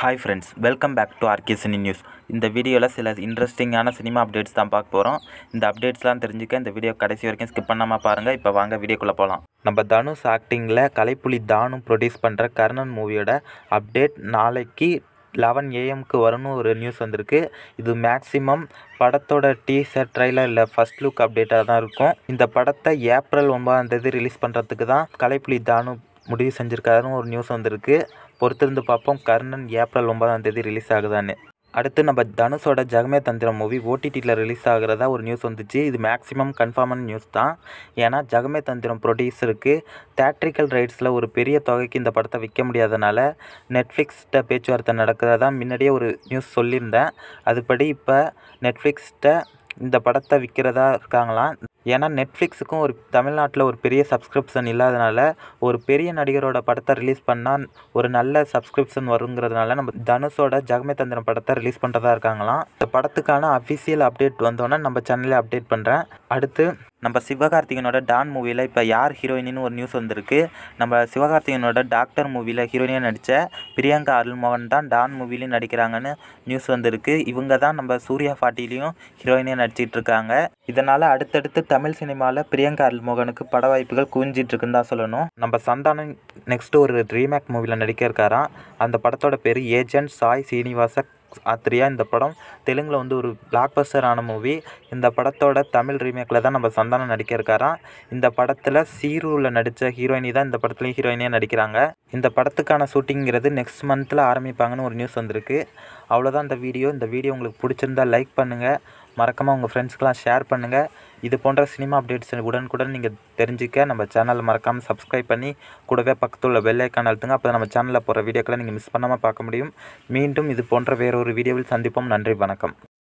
hi friends welcome back to RK cine news இந்த வீடியோவில் சில இன்ட்ரெஸ்டிங்கான சினிமா அப்டேட்ஸ் தான் பார்க்க போகிறோம் இந்த அப்டேட்ஸ்லாம் தெரிஞ்சுக்க இந்த வீடியோ கடைசி வரைக்கும் ஸ்கிப் பண்ணாமல் பாருங்கள் இப்போ வாங்க வீடியோக்குள்ளே போகலாம் நம்ம தனுஷ் ஆக்டிங்கில் கலைப்புலி தானு ப்ரொடியூஸ் பண்ணுற கர்ணன் மூவியோட அப்டேட் நாளைக்கு லெவன் ஏஎம்க்கு வரும்னு ஒரு நியூஸ் வந்திருக்கு இது மேக்ஸிமம் படத்தோட டீசர் ட்ரைலர் இல்லை ஃபஸ்ட் லுக் அப்டேட்டாக தான் இருக்கும் இந்த படத்தை ஏப்ரல் ஒன்பதாம் தேதி ரிலீஸ் பண்ணுறதுக்கு தான் கலைப்புலி தானு முடிவு செஞ்சுருக்காருன்னு ஒரு நியூஸ் வந்திருக்கு பொறுத்திருந்து பார்ப்போம் கர்ணன் ஏப்ரல் ஒன்பதாம் தேதி ரிலீஸ் ஆகுதான்னு அடுத்து நம்ம தனுஷோட ஜெகமே தந்திரம் மூவி ஓடிடியில் ரிலீஸ் ஆகிறதா ஒரு நியூஸ் வந்துச்சு இது மேக்ஸிமம் கன்ஃபார்மான நியூஸ் தான் ஏன்னா ஜெகமே தந்திரம் ப்ரொடியூசருக்கு தேட்ரிக்கல் ரைட்ஸில் ஒரு பெரிய தொகைக்கு இந்த படத்தை விற்க முடியாதனால நெட்ஃப்ளிக்ஸ்கிட்ட பேச்சுவார்த்தை நடக்கிறதா முன்னாடியே ஒரு நியூஸ் சொல்லியிருந்தேன் அதுபடி இப்போ நெட்ஃப்ளிக்ஸ்கிட்ட இந்த படத்தை விற்கிறதா இருக்காங்களாம் ஏன்னா நெட்ஃப்ளிக்ஸுக்கும் ஒரு தமிழ்நாட்டில் ஒரு பெரிய சப்ஸ்கிரிப்ஷன் இல்லாதனால ஒரு பெரிய நடிகரோட படத்தை ரிலீஸ் பண்ணால் ஒரு நல்ல சப்ஸ்கிரிப்ஷன் வருங்கிறதுனால நம்ம தனுஷோட ஜெகமே தந்திரம் படத்தை ரிலீஸ் பண்ணுறதா இருக்காங்களாம் இந்த படத்துக்கான அஃபிஷியல் அப்டேட் வந்தோன்னே நம்ம சேனலில் அப்டேட் பண்ணுறேன் அடுத்து நம்ம சிவகார்த்திகனோட டான் மூவியில் இப்போ யார் ஹீரோயின்னு ஒரு நியூஸ் வந்திருக்கு நம்ம சிவகார்த்திகனோட டாக்டர் மூவியில் ஹீரோயினியாக நடித்த பிரியங்கா அருள்மோகன் தான் டான் மூவிலையும் நடிக்கிறாங்கன்னு நியூஸ் வந்திருக்கு இவங்க தான் நம்ம சூர்யா ஃபாட்டிலையும் ஹீரோயினியாக நடிச்சிட்டு இருக்காங்க இதனால் அடுத்தடுத்து தமிழ் சினிமாவில் பிரியங்கா அருள்மோகனுக்கு பட வாய்ப்புகள் குவிஞ்சிட்டு இருக்குன்னு தான் சொல்லணும் நம்ம சந்தானம் நெக்ஸ்ட் ஒரு ரீமேக் மூவியில் நடிக்க இருக்காராம் அந்த படத்தோட பேர் ஏஜென்ட் சாய் சீனிவாச ஆத்ரியா இந்த படம் தெலுங்கில் வந்து ஒரு பிளாக் பஸ்டரான மூவி இந்த படத்தோட தமிழ் ரீமேக்கில் தான் நம்ம சந்தானம் நடிக்க இருக்காராம் இந்த படத்தில் சீருவில் நடித்த ஹீரோயினி தான் இந்த படத்துலையும் ஹீரோயினியாக நடிக்கிறாங்க இந்த படத்துக்கான ஷூட்டிங்கிறது நெக்ஸ்ட் மந்தில் ஆரம்பிப்பாங்கன்னு ஒரு நியூஸ் வந்திருக்கு அவ்வளோதான் இந்த வீடியோ இந்த வீடியோ உங்களுக்கு பிடிச்சிருந்தா லைக் பண்ணுங்கள் மறக்காமல் உங்கள் ஃப்ரெண்ட்ஸ்க்கெலாம் ஷேர் பண்ணுங்கள் இது போன்ற சினிமா அப்டேட்ஸ் உடனுக்குடன் நீங்கள் தெரிஞ்சுக்க நம்ம சேனலை மறக்காமல் சப்ஸ்கிரைப் பண்ணி கூடவே பக்கத்தில் உள்ள பெல் ஐக்கான் அழுத்துங்க அப்போ நம்ம சேனலில் போகிற வீடியோக்களை நீங்கள் மிஸ் பண்ணாமல் பார்க்க முடியும் மீண்டும் இது போன்ற வேறொரு வீடியோவில் சந்திப்போம் நன்றி வணக்கம்